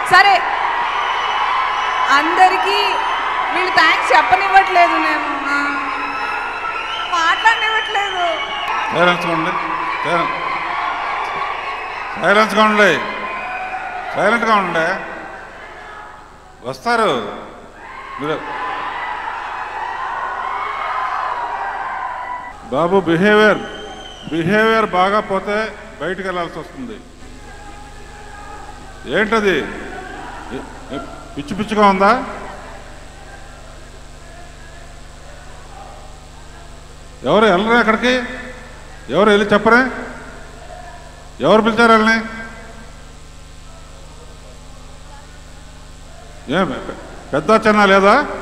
సరే అందరికీ వీళ్ళు థ్యాంక్స్ చెప్పనివ్వట్లేదు నేను ఆ, మాట్లాడనివ్వట్లేదు సైలెన్స్గా ఉండండి సైలెన్స్ సైలెన్స్గా ఉండండి సైలెంట్గా ఉండండి వస్తారు మీరు బాబు బిహేవియర్ బిహేవియర్ బాగా పోతే బయటికి వెళ్ళాల్సి వస్తుంది ఏంటది ఎ- ఎ- పిచ్చి పిచ్చిగా ఉందా ఎవరు వెళ్ళరా అక్కడికి ఎవరు వెళ్ళి చెప్పరే ఎవరు పిలిచారు వాళ్ళని ఏం పె- పెద్ద చిన్న లేదా